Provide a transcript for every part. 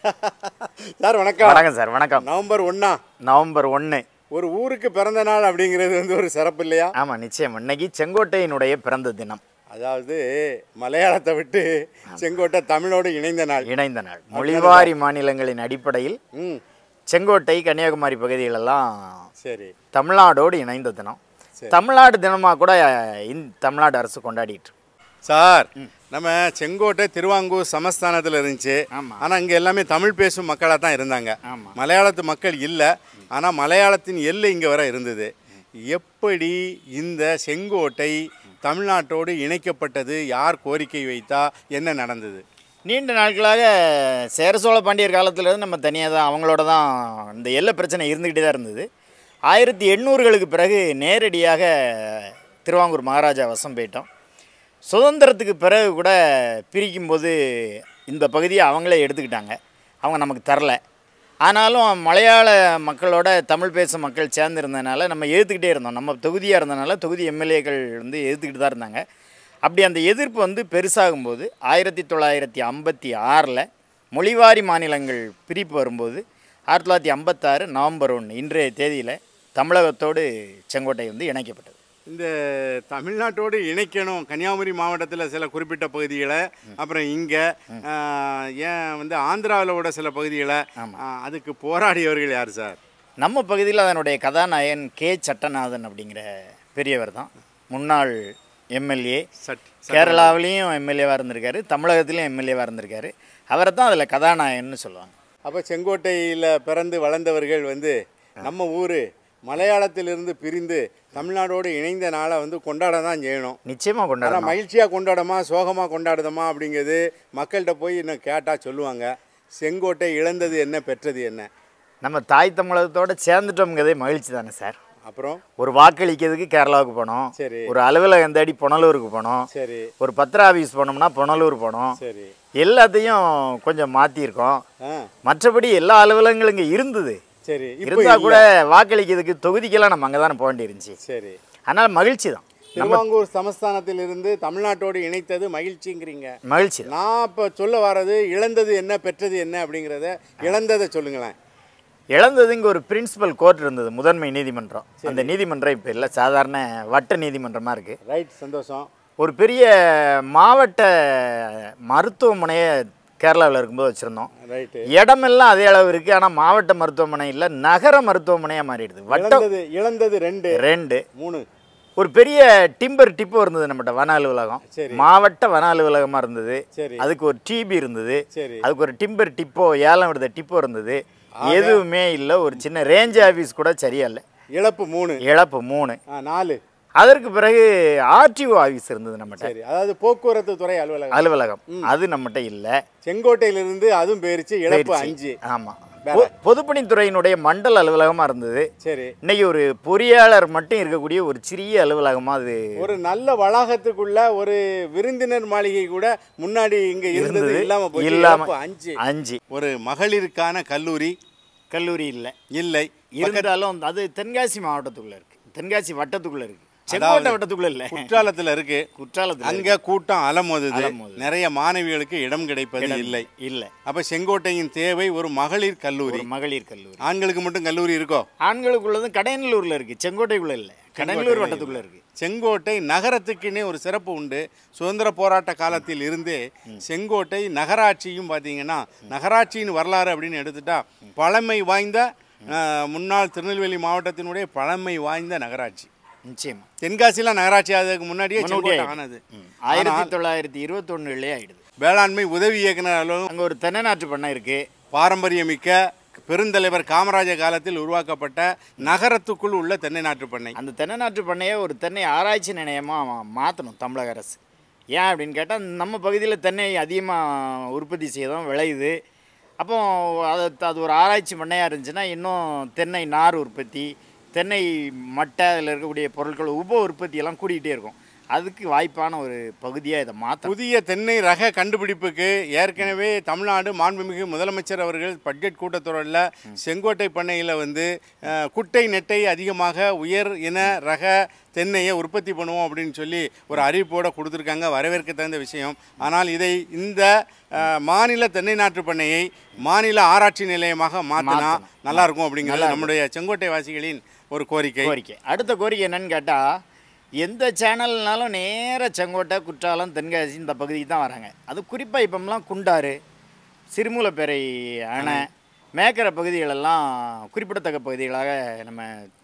Sir வணக்கம் வணக்கம் sir வணக்கம் நவம்பர் ஒண்ணா நவம்பர் ஒன்று ஒரு ஊருக்கு பிறந்த நாள் அப்படிங்கிறது வந்து ஒரு சிறப்பு இல்லையா ஆமாம் நிச்சயம் இன்னைக்கு செங்கோட்டையினுடைய பிறந்த தினம் அதாவது மலையாளத்தை விட்டு செங்கோட்டை தமிழோடு இணைந்த நாள் இணைந்த நாள் மொழிவாரி மாநிலங்களின் அடிப்படையில் ம் செங்கோட்டை கன்னியாகுமரி பகுதிகளெல்லாம் சரி தமிழ்நாடோடு இணைந்த தினம் தமிழ்நாடு தினமாக கூட இந்த தமிழ்நாடு அரசு கொண்டாடிட்டு இருக்கு. சார் நம்ம செங்கோட்டை திருவாங்கூர் சமஸ்தானத்தில் இருந்துச்சு ஆமா. ஆனால் இங்கே எல்லாமே தமிழ் பேசும் மக்களாக தான் இருந்தாங்க ஆமா. மலையாளத்து மக்கள் இல்லை ஆனால் மலையாளத்தின் எல்லை இங்கே வர இருந்தது எப்படி இந்த செங்கோட்டை தமிழ்நாட்டோடு இணைக்கப்பட்டது யார் கோரிக்கை வைத்தா என்ன நடந்தது நீண்ட நாட்களாக சேர சோழ பாண்டியர் காலத்துலேருந்து நம்ம தனியாக தான் அவங்களோட தான் இந்த எல்லை பிரச்சனை இருந்துக்கிட்டே தான் இருந்தது ஆயிரத்தி எண்ணூறுகளுக்கு பிறகு நேரடியாக திருவாங்கூர் மகாராஜா வசம் போயிட்டோம் சுதந்திரத்துக்கு பிறகு கூட பிரிக்கும்போது இந்த பகுதியை அவங்களே எடுத்துக்கிட்டாங்க அவங்க நமக்கு தரல ஆனாலும் மலையாள மக்களோட தமிழ் பேசும் மக்கள் சேர்ந்துருந்தனால நம்ம எதிர்த்துக்கிட்டே இருந்தோம் நம்ம தொகுதியாக இருந்தனால தொகுதி எம்எல்ஏக்கள் வந்து எதிர்த்துக்கிட்டு தான் இருந்தாங்க அப்படி அந்த எதிர்ப்பு வந்து பெருசாகும்போது ஆயிரத்தி தொள்ளாயிரத்தி ஐம்பத்தி ஆறில் மொழிவாரி மாநிலங்கள் பிரிப்பு வரும்போது ஆயிரத்தி தொள்ளாயிரத்தி ஐம்பத்தாறு நவம்பர் ஒன்று இன்றைய தேதியில் தமிழகத்தோடு செங்கோட்டை வந்து இணைக்கப்பட்டது இந்த தமிழ்நாட்டோடு இணைக்கணும் கன்னியாகுமரி மாவட்டத்தில் சில குறிப்பிட்ட பகுதிகளை அப்புறம் இங்கே ஏன் வந்து ஆந்திராவிலோட சில பகுதிகளை ஆ, அதுக்கு போராடியவர்கள் யார் சார் நம்ம பகுதியில் அதனுடைய கதாநாயகன் கே சட்டநாதன் அப்படிங்கிற பெரியவர் தான் முன்னாள் எம்எல்ஏ சட் கேரளாவிலையும் எம்எல்ஏவாக இருந்திருக்காரு தமிழகத்துலேயும் எம்எல்ஏவாக இருந்திருக்காரு அவரை தான் அதில் கதாநாயகன்னு சொல்லுவாங்க அப்போ செங்கோட்டையில் பிறந்து வளர்ந்தவர்கள் வந்து நம்ம ஊர் மலையாளத்திலிருந்து பிரிந்து தமிழ்நாடோடு இணைந்த நாளை வந்து கொண்டாட தான் செய்யணும் நிச்சயமாக ஆனால் கொண்டாடணும் மகிழ்ச்சியாக கொண்டாடமா சோகமாக கொண்டாடுதமா அப்படிங்கிறது மக்கள்கிட்ட போய் இன்னும் கேட்டால் சொல்லுவாங்க செங்கோட்டை இழந்தது என்ன பெற்றது என்ன நம்ம தாய் தமிழகத்தோட சேர்ந்துட்டோங்கிறதே மகிழ்ச்சி தானே சார் அப்புறம் ஒரு வாக்களிக்கிறதுக்கு கேரளாவுக்கு போனோம் சரி. ஒரு அலுவலகம் தேடி புனலூருக்கு போனோம் சரி ஒரு பத்திர ஆஃபீஸ் போனோம்னா புனலூர் போனோம் சரி எல்லாத்தையும் கொஞ்சம் மாற்றிருக்கோம் ஆ மற்றபடி எல்லா அலுவலகங்களும் இங்கே இருந்தது சரி இப்போ இருந்தால் கூட வாக்களிக்கிறதுக்கு தொகுதிக்கெல்லாம் நம்ம அங்கே தானே போக வேண்டியிருந்துச்சு சரி அதனால் மகிழ்ச்சி தான் திருவாங்கூர் சமஸ்தானத்திலிருந்து தமிழ்நாட்டோடு இணைத்தது மகிழ்ச்சிங்கிறீங்க மகிழ்ச்சி தான் நான் இப்போ சொல்ல வர்றது இழந்தது என்ன பெற்றது என்ன அப்படிங்கிறத இழந்ததை சொல்லுங்களேன் இழந்தது இங்கே ஒரு பிரின்சிபல் கோர்ட் இருந்தது முதன்மை நீதிமன்றம் அந்த நீதிமன்றம் இப்போ இல்லை சாதாரண வட்ட நீதிமன்றமாக இருக்குது ரைட் சந்தோஷம் ஒரு பெரிய மாவட்ட மருத்துவமனையை கேரளாவில் இருக்கும்போது வச்சுருந்தோம் ரைட்டு இடமெல்லாம் அதே அளவு இருக்குது ஆனால் மாவட்ட மருத்துவமனை இல்லை நகர மருத்துவமனையாக மாறிடுது வட்டம் இழந்தது இழந்தது ரெண்டு ரெண்டு மூணு ஒரு பெரிய டிம்பர் டிப்போ இருந்தது நம்மகிட்ட வன அலுவலகம் சரி. மாவட்ட வன அலுவலகமாக இருந்தது சரி அதுக்கு ஒரு டிபி இருந்தது சரி அதுக்கு ஒரு டிம்பர் டிப்போ ஏலம் விடுத டிப்போ இருந்தது எதுவுமே இல்லை ஒரு சின்ன ரேஞ்ச் ஆஃபீஸ் கூட சரியா இல்லை இழப்பு மூணு இழப்பு மூணு ஆ நாலு அதற்கு பிறகு ஆர்டிஓ ஆஃபீஸ் இருந்தது நம்மகிட்ட சரி அதாவது போக்குவரத்து துறை அலுவலகம் அலுவலகம் அது நம்மகிட்ட இல்லை செங்கோட்டையிலிருந்து அதுவும் போயிருச்சு இழப்பு அஞ்சு ஆமாம் பொதுப்பணித்துறையினுடைய மண்டல அலுவலகமாக இருந்தது சரி இன்னைக்கு ஒரு பொறியாளர் மட்டும் இருக்கக்கூடிய ஒரு சிறிய அலுவலகமாக அது ஒரு நல்ல வளாகத்துக்குள்ள ஒரு விருந்தினர் மாளிகை கூட முன்னாடி இங்க இருந்தது இருந்தது. இல்லாம போச்சு இல்லாம இழப்பு அஞ்சு அஞ்சு ஒரு மகளிருக்கான கல்லூரி கல்லூரி இல்லை இல்லை இருந்தாலும் அது தென்காசி மாவட்டத்துக்குள்ள இருக்கு தென்காசி வட்டத்துக்குள்ள இருக்கு செங்கோட்டை வட்டத்துக்குள்ள இல்லை குற்றாலத்துல இருக்கு குற்றாலத்தில் அங்க கூட்டம் அலமோதுது அலமோதுது. நிறைய மாணவிகளுக்கு இடம் கிடைப்பது இல்லை இல்லை அப்ப செங்கோட்டையின் தேவை ஒரு மகளிர் கல்லூரி ஒரு மகளிர் கல்லூரி ஆண்களுக்கு மட்டும் கல்லூரி இருக்கோ ஆண்களுக்குள்ளதும் கடையனூர்ல இருக்கு செங்கோட்டைக்குள்ள இல்லை கடலூர் வட்டத்துக்குள்ள இருக்கு செங்கோட்டை நகரத்துக்குன்னே ஒரு சிறப்பு உண்டு சுதந்திர போராட்ட காலத்தில் இருந்தே செங்கோட்டை நகராட்சியும் பார்த்தீங்கன்னா நகராட்சியின் வரலாறு அப்படின்னு எடுத்துட்டா பழமை வாய்ந்த அஹ், முன்னாள் திருநெல்வேலி மாவட்டத்தினுடைய பழமை வாய்ந்த நகராட்சி நிச்சயமா தென்காசிலாம் நகராட்சி அதுக்கு முன்னாடியே முன்னாடியே செங்கோட்டை ஆனது ஆயிரத்தி தொள்ளாயிரத்தி இருபத்தொன்னுலேயே ஆயிடுது வேளாண்மை உதவி இயக்குனர் அலுவலகம் அங்கே ஒரு தென்னநாற்று பண்ணை இருக்கு பாரம்பரியமிக்க பெருந்தலைவர் காமராஜர் காலத்தில் உருவாக்கப்பட்ட நகரத்துக்குள் உள்ள தென்னை நாட்டு பண்ணை அந்த தென்னநாற்று பண்ணையை ஒரு தென்னை ஆராய்ச்சி நிலையமாக மாற்றணும் தமிழக அரசு ஏன் அப்படின்னு கேட்டால் நம்ம பகுதியில் தென்னை அதிகமாக உற்பத்தி செய்யதான் விளையுது அப்போ அது அது ஒரு ஆராய்ச்சி பண்ணையாக இருந்துச்சுன்னா இன்னும் தென்னை நார் உற்பத்தி தென்னை மட்டை அதில் இருக்கக்கூடிய பொருட்கள் உப உற்பத்தி எல்லாம் கூடிக்கிட்டே இருக்கும் அதுக்கு வாய்ப்பான ஒரு பகுதியாக இதை மாற்ற புதிய தென்னை ரக கண்டுபிடிப்புக்கு ஏற்கனவே தமிழ்நாடு மாண்புமிகு முதலமைச்சர் அவர்கள் பட்ஜெட் கூட்டத்தொடரில் செங்கோட்டை பண்ணையில் வந்து அஹ், குட்டை நெட்டை அதிகமாக உயர் இன ரக தென்னையை உற்பத்தி பண்ணுவோம் அப்படின்னு சொல்லி ஒரு அறிவிப்போட கொடுத்துருக்காங்க வரவேற்க தகுந்த விஷயம் ஆனால் இதை இந்த அஹ், மாநில தென்னை நாற்று பண்ணையை மாநில ஆராய்ச்சி நிலையமாக மாற்றினா நல்லா இருக்கும் அப்படிங்கிறது நம்முடைய செங்கோட்டை வாசிகளின் ஒரு கோரிக்கை கோரிக்கை அடுத்த கோரிக்கை என்னன்னு கேட்டால் எந்த சேனல்னாலும் நேர செங்கோட்டை குற்றாலம் தென்காசி இந்த பகுதிக்கு தான் வராங்க அது குறிப்பாக இப்போம்லாம் குண்டாறு சிறுமூலப்பேரை அணை மேக்கரை பகுதிகளெல்லாம் குறிப்பிடத்தக்க பகுதிகளாக நம்ம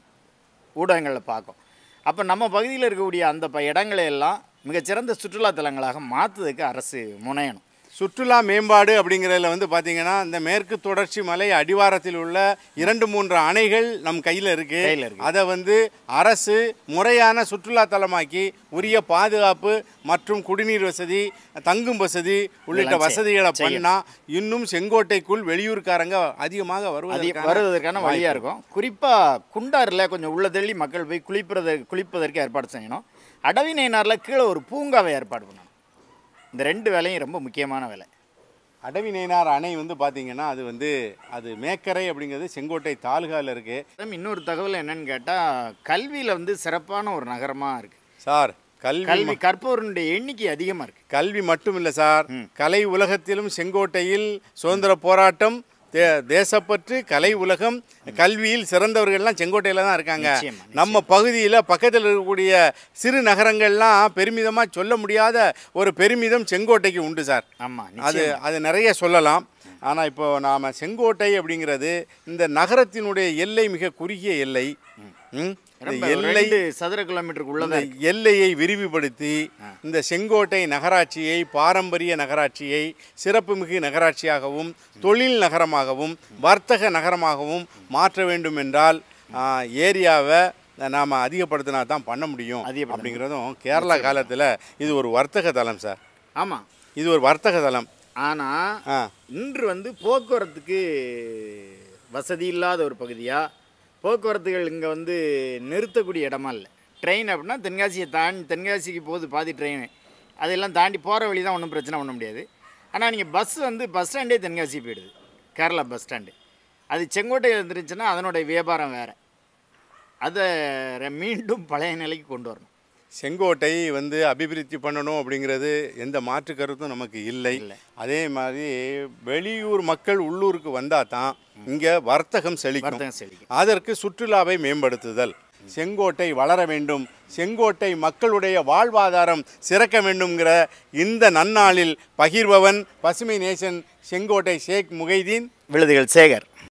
ஊடகங்களில் பார்க்கோம் அப்போ நம்ம பகுதியில் இருக்கக்கூடிய அந்த ப இடங்களை எல்லாம் மிகச்சிறந்த சுற்றுலா தலங்களாக மாற்றுறதுக்கு அரசு முனையணும் சுற்றுலா மேம்பாடு அப்படிங்கிறதுல வந்து பார்த்தீங்கன்னா இந்த மேற்கு தொடர்ச்சி மலை அடிவாரத்தில் உள்ள இரண்டு மூன்று அணைகள் நம் கையில் இருக்கு கையில இருக்கு. அதை வந்து அரசு முறையான சுற்றுலா தலமாக்கி உரிய பாதுகாப்பு மற்றும் குடிநீர் வசதி தங்கும் வசதி உள்ளிட்ட இதெல்லாம் வசதிகளை செய்ய- பண்ணா இன்னும் செங்கோட்டைக்குள் வெளியூர்காரங்க அதிகமாக அது வருவதற்கான வருவதற்கான வழியாக இருக்கும் குறிப்பாக குண்டாரில் கொஞ்சம் உள்ள தள்ளி மக்கள் போய் குளிப்பத குளிப்பதற்கு ஏற்பாடு செய்யணும் அடவி நயினாரில் கீழே ஒரு பூங்காவை ஏற்பாடு பண்ணணும் இந்த ரெண்டு வேலையும் ரொம்ப முக்கியமான வேலை அடவி நயினார் அணை வந்து பார்த்தீங்கன்னா அது வந்து அது மேக்கரை அப்படிங்கிறது செங்கோட்டை தாலுகாவில் இருக்கு அப்புறம் இன்னொரு தகவல் என்னன்னு கேட்டால் கல்வியில் வந்து சிறப்பான ஒரு நகரமாக இருக்குது சார் கல்வி கல்வி கற்பவருடைய எண்ணிக்கை அதிகமாக இருக்குது கல்வி மட்டும் இல்லை சார் கலை உலகத்திலும் செங்கோட்டையில் சுதந்திர போராட்டம் தே தேசப்பற்று கலை உலகம் கல்வியில் சிறந்தவர்கள்லாம் செங்கோட்டையில் தான் இருக்காங்க நிச்சயமா, நம்ம பகுதியில் பக்கத்தில் இருக்கக்கூடிய சிறு நகரங்கள்லாம் பெருமிதமாக சொல்ல முடியாத ஒரு பெருமிதம் செங்கோட்டைக்கு உண்டு சார் ஆமாம் அது அது நிறைய சொல்லலாம் ஆனால் இப்போ நாம் செங்கோட்டை அப்படிங்கிறது இந்த நகரத்தினுடைய எல்லை மிக குறுகிய எல்லை ம்? இந்த எல்லை ரெண்டு சதுர கிலோமீட்டருக்கு இந்த உள்ளதான் எல்லையை விரிவுபடுத்தி இந்த செங்கோட்டை நகராட்சியை பாரம்பரிய நகராட்சியை சிறப்புமிகு நகராட்சியாகவும் தொழில் நகரமாகவும் வர்த்தக நகரமாகவும் மாற்ற வேண்டும் என்றால் ஆ, ஏரியாவை நாம் அதிகப்படுத்தினா தான் பண்ண முடியும் அதிகப்படுத்த அப்படிங்கிறதும் கேரளா காலத்தில் இது ஒரு வர்த்தக தலம் சார் ஆமாம் இது ஒரு வர்த்தக தலம் ஆனால் ஆ இன்று வந்து போக்குவரத்துக்கு வசதி இல்லாத ஒரு பகுதியாக போக்குவரத்துகள் இங்கே வந்து நிறுத்தக்கூடிய இடமா இல்லை ட்ரெயின் அப்படின்னா தென்காசியை தாண்டி தென்காசிக்கு போகுது பாதி ட்ரெயின் அதெல்லாம் தாண்டி போகிற வழி தான் ஒன்றும் பிரச்சனை பண்ண முடியாது ஆனால் நீங்கள் பஸ் வந்து பஸ் ஸ்டாண்டே தென்காசி போயிடுது கேரளா பஸ் ஸ்டாண்டு அது செங்கோட்டையில் இருந்துருச்சுன்னா அதனுடைய வியாபாரம் வேறு அதை ர- மீண்டும் பழைய நிலைக்கு கொண்டு வரணும் செங்கோட்டை வந்து அபிவிருத்தி பண்ணணும் அப்படிங்கிறது எந்த மாற்று கருத்தும் நமக்கு இல்லை இல்லை. அதே மாதிரி வெளியூர் மக்கள் உள்ளூருக்கு வந்தால் தான் இங்கே வர்த்தகம் செழிக்கும் வர்த்தகம் செழிக்கும் அதற்கு சுற்றுலாவை மேம்படுத்துதல் செங்கோட்டை வளர வேண்டும் செங்கோட்டை மக்களுடைய வாழ்வாதாரம் சிறக்க வேண்டும்ங்கிற இந்த நன்னாளில் பகிர்பவன் பசுமை நேசன் செங்கோட்டை ஷேக் முகைதீன் விழுதுகள் சேகர்